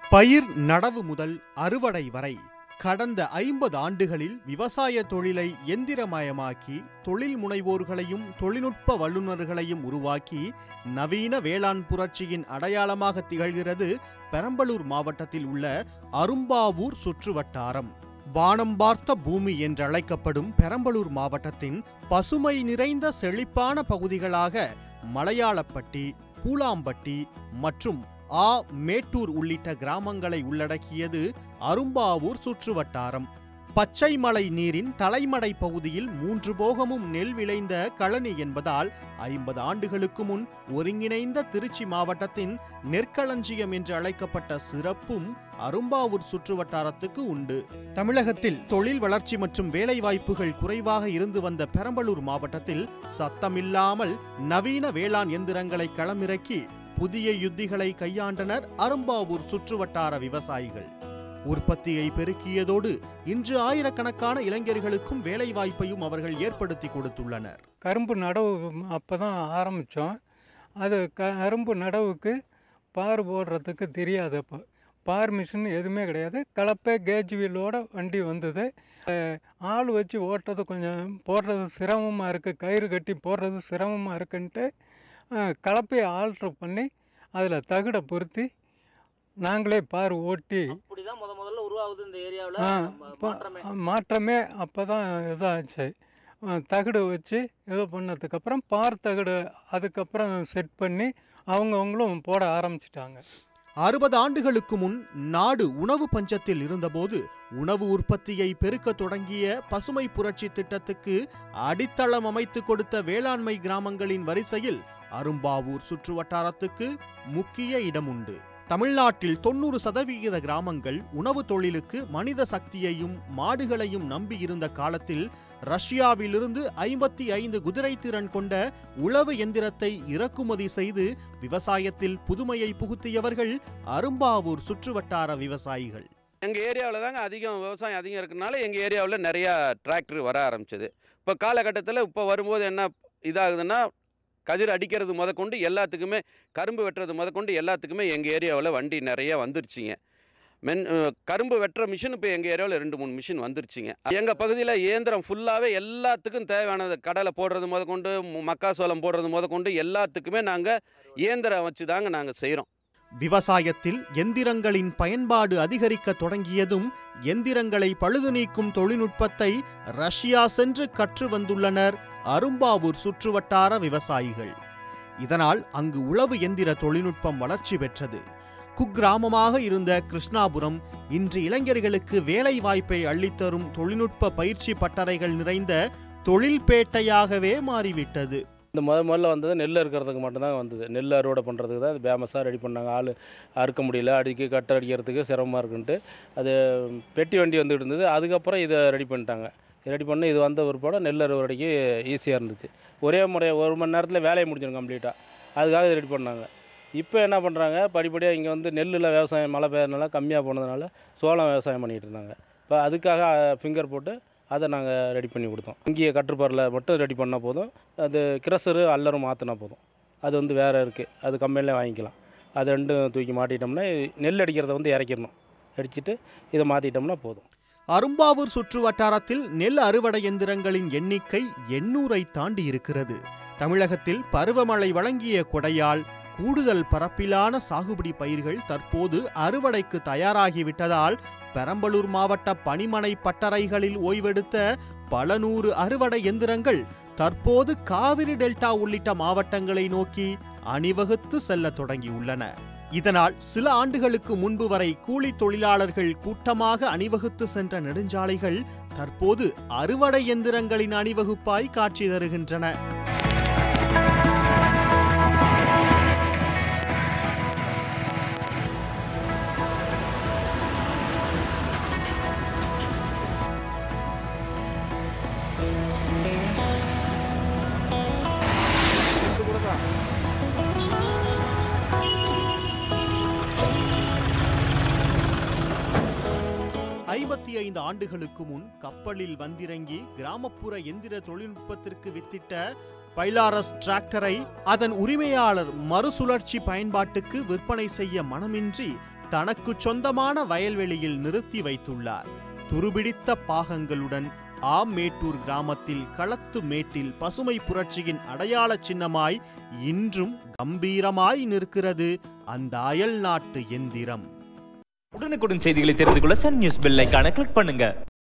பயிர் நடவு முதல் அறுவடை வரை கடந்த ஐம்பது ஆண்டுகளில் விவசாய தொழிலை எந்திரமயமாக்கி தொழில் முனைவோர்களையும் தொழில்நுட்ப வல்லுநர்களையும் உருவாக்கி நவீன வேளாண் புரட்சியின் அடையாளமாக திகழ்கிறது பெரம்பலூர் மாவட்டத்தில் உள்ள அரும்பாவூர் சுற்றுவட்டாரம் வானம் பார்த்த பூமி என்றழைக்கப்படும் பெரம்பலூர் மாவட்டத்தின் பசுமை நிறைந்த செழிப்பான பகுதிகளாக மலையாளப்பட்டி பூலாம்பட்டி மற்றும் ஆ மேட்டூர் உள்ளிட்ட கிராமங்களை உள்ளடக்கியது அரும்பாவூர் சுற்றுவட்டாரம் பச்சை மலை நீரின் தலைமடை பகுதியில் மூன்று போகமும் நெல் விளைந்த கழனி என்பதால் ஐம்பது ஆண்டுகளுக்கு முன் ஒருங்கிணைந்த திருச்சி மாவட்டத்தின் நெற்களஞ்சியம் என்று அழைக்கப்பட்ட சிறப்பும் அரும்பாவூர் சுற்றுவட்டாரத்துக்கு உண்டு தமிழகத்தில் தொழில் வளர்ச்சி மற்றும் வேலைவாய்ப்புகள் குறைவாக இருந்து வந்த பெரம்பலூர் மாவட்டத்தில் சத்தமில்லாமல் நவீன வேளாண் எந்திரங்களை களமிறக்கி புதிய யுத்திகளை கையாண்டனர் அரும்பாவூர் சுற்றுவட்டார விவசாயிகள் உற்பத்தியை பெருக்கியதோடு இன்று ஆயிரக்கணக்கான இளைஞர்களுக்கும் வேலைவாய்ப்பையும் அவர்கள் ஏற்படுத்தி கொடுத்துள்ளனர் கரும்பு நடவு அப்போ தான் ஆரம்பித்தோம் அது க கரும்பு நடவுக்கு பார் போடுறதுக்கு தெரியாது அப்போ பார் மிஷின் எதுவுமே கிடையாது கலப்பை கேஜ் வீலோட வண்டி வந்தது அஹ், ஆள் வச்சு ஓட்டுறது கொஞ்சம் போடுறது சிரமமாக இருக்குது கயிறு கட்டி போடுறது சிரமமாக இருக்குன்ட்டு அஹ், கலப்பையை ஆல்ட்ரு பண்ணி அதில் தகுடை பொருத்தி நாங்களே பார் ஓட்டி அப்படிதான் முத முதல்ல உருவாகுது இந்த ஏரியாவில் ஆ, ப- மாற்றமே மாற்றமே அப்போ தான் இதாச்சு அஹ் தகடு வச்சு இது பண்ணதுக்கப்புறம் பார் தகடு அதுக்கப்புறம் செட் பண்ணி அவங்கவுங்களும் போட ஆரம்பிச்சிட்டாங்க அறுபது ஆண்டுகளுக்கு முன் நாடு உணவு பஞ்சத்தில் இருந்தபோது உணவு உற்பத்தியை பெருக்க தொடங்கிய பசுமை புரட்சி திட்டத்துக்கு அடித்தளம் அமைத்து கொடுத்த வேளாண்மை கிராமங்களின் வரிசையில் அரும்பாவூர் சுற்றுவட்டாரத்துக்கு முக்கிய இடம் உண்டு தமிழ்நாட்டில் தொண்ணூறு சதவிகித கிராமங்கள் உணவு தொழிலுக்கு மனித சக்தியையும் மாடுகளையும் நம்பியிருந்த காலத்தில் ரஷ்யாவிலிருந்து ஐம்பத்தி ஐந்து குதிரை திறன் கொண்ட உழவு எந்திரத்தை இறக்குமதி செய்து விவசாயத்தில் புதுமையை புகுத்தியவர்கள் அரும்பாவூர் சுற்றுவட்டார விவசாயிகள் எங்கள் ஏரியாவில் தாங்க அதிகம் விவசாயம் அதிகம் இருக்கனால எங்கள் ஏரியாவில் நிறையா டிராக்டர் வர ஆரம்பிச்சது இப்போ காலகட்டத்தில் இப்போ வரும்போது என்ன இதாகுதுன்னா கதிர் அடிக்கிறது முதற்கொண்டு எல்லாத்துக்குமே கரும்பு வெட்டுறது முதற்கொண்டு எல்லாத்துக்குமே எங்கள் ஏரியாவில் வண்டி நிறைய வந்துருச்சுங்க மென் அஹ், கரும்பு வெட்டுற மிஷின் இப்போ எங்கள் ஏரியாவில் ரெண்டு மூணு மிஷின் வந்துருச்சுங்க எங்கள் பகுதியில் இயந்திரம் ஃபுல்லாகவே எல்லாத்துக்கும் தேவையானது கடலை போடுறது முதற்கொண்டு மு- மக்காசோளம் போடுறது முதற்கொண்டு எல்லாத்துக்குமே நாங்கள் இயந்திரம் வச்சு தாங்க நாங்கள் செய்கிறோம் விவசாயத்தில் எந்திரங்களின் பயன்பாடு அதிகரிக்க தொடங்கியதும் எந்திரங்களை பழுது நீக்கும் தொழில்நுட்பத்தை ரஷ்யா சென்று கற்று வந்துள்ளனர் அரும்பாவூர் சுற்றுவட்டார விவசாயிகள் இதனால் அங்கு உழவு எந்திர தொழில்நுட்பம் வளர்ச்சி பெற்றது குக்கிராமமாக இருந்த கிருஷ்ணாபுரம் இன்று இளைஞர்களுக்கு வேலை வாய்ப்பை அள்ளித்தரும் தொழில்நுட்ப பயிற்சி பட்டறைகள் நிறைந்த தொழில்பேட்டையாகவே மாறிவிட்டது இந்த முத முதல்ல வந்தது நெல் அறுக்கிறதுக்கு மட்டும்தான் வந்தது நெல் அறுவடை பண்ணுறதுக்கு தான் அது ஃபேமஸாக ரெடி பண்ணாங்க ஆள் அறுக்க முடியல அடிக்க கட்டை அடிக்கிறதுக்கு சிரமமாக இருக்குன்ட்டு அது பெட்டி வண்டி வந்துட்டு இருந்தது அதுக்கப்புறம் இதை ரெடி பண்ணிட்டாங்க ரெடி பண்ணி இது வந்த பிற்பாடு நெல் அறுவடைக்கு ஈஸியாக இருந்துச்சு ஒரே முறை ஒரு மணி நேரத்தில் வேலையை முடிஞ்சிடும் கம்ப்ளீட்டாக அதுக்காக இது ரெடி பண்ணாங்க இப்போ என்ன பண்ணுறாங்க படிப்படியாக இங்கே வந்து நெல்லில் விவசாயம் மழை பெய்யறதுனால கம்மியாக போனதுனால சோளம் விவசாயம் பண்ணிகிட்டு இருந்தாங்க இப்போ அதுக்காக ஃபிங்கர் போட்டு அதை நாங்கள் ரெடி பண்ணி கொடுத்தோம் இங்கேயே கட்டுப்பாரில் மட்டும் ரெடி பண்ணால் போதும் அது கிரஸரு அல்லரும் மாற்றினா போதும் அது வந்து வேறு இருக்குது அது கம்பெனிலே வாங்கிக்கலாம் அது ரெண்டும் தூக்கி மாட்டிட்டோம்னா நெல் அடிக்கிறத வந்து இறக்கிடணும் அடிச்சிட்டு இதை மாற்றிட்டோம்னா போதும் அரும்பாவூர் சுற்று வட்டாரத்தில் நெல் அறுவடை எந்திரங்களின் எண்ணிக்கை எண்ணூரை தாண்டி இருக்கிறது தமிழகத்தில் பருவமழை வழங்கிய கொடையால் கூடுதல் பரப்பிலான சாகுபடி பயிர்கள் தற்போது அறுவடைக்கு தயாராகிவிட்டதால் பெரம்பலூர் மாவட்ட பனிமனை பட்டறைகளில் ஓய்வெடுத்த பல நூறு அறுவடை எந்திரங்கள் தற்போது காவிரி டெல்டா உள்ளிட்ட மாவட்டங்களை நோக்கி அணிவகுத்து செல்ல தொடங்கியுள்ளன இதனால் சில ஆண்டுகளுக்கு முன்பு வரை கூலி தொழிலாளர்கள் கூட்டமாக அணிவகுத்து சென்ற நெடுஞ்சாலைகள் தற்போது அறுவடை எந்திரங்களின் அணிவகுப்பாய் காட்சி தருகின்றன ஐம்பத்தி ஐந்து ஆண்டுகளுக்கு முன் கப்பலில் வந்திறங்கி கிராமப்புற எந்திர தொழில்நுட்பத்திற்கு வித்திட்ட பைலாரஸ் டிராக்டரை அதன் உரிமையாளர் மறுசுழற்சி பயன்பாட்டுக்கு விற்பனை செய்ய மனமின்றி தனக்கு சொந்தமான வயல்வெளியில் நிறுத்தி வைத்துள்ளார் துருபிடித்த பாகங்களுடன் ஆமேட்டூர் கிராமத்தில் களத்து மேட்டில் பசுமை புரட்சியின் அடையாள சின்னமாய் இன்றும் கம்பீரமாய் நிற்கிறது அந்த அயல் நாட்டு எந்திரம் உடனுக்குடன் செய்திகளை தெரிந்து கொள்ள சன் நியூஸ் பெல் ஐகானை கிளிக் பண்ணுங்க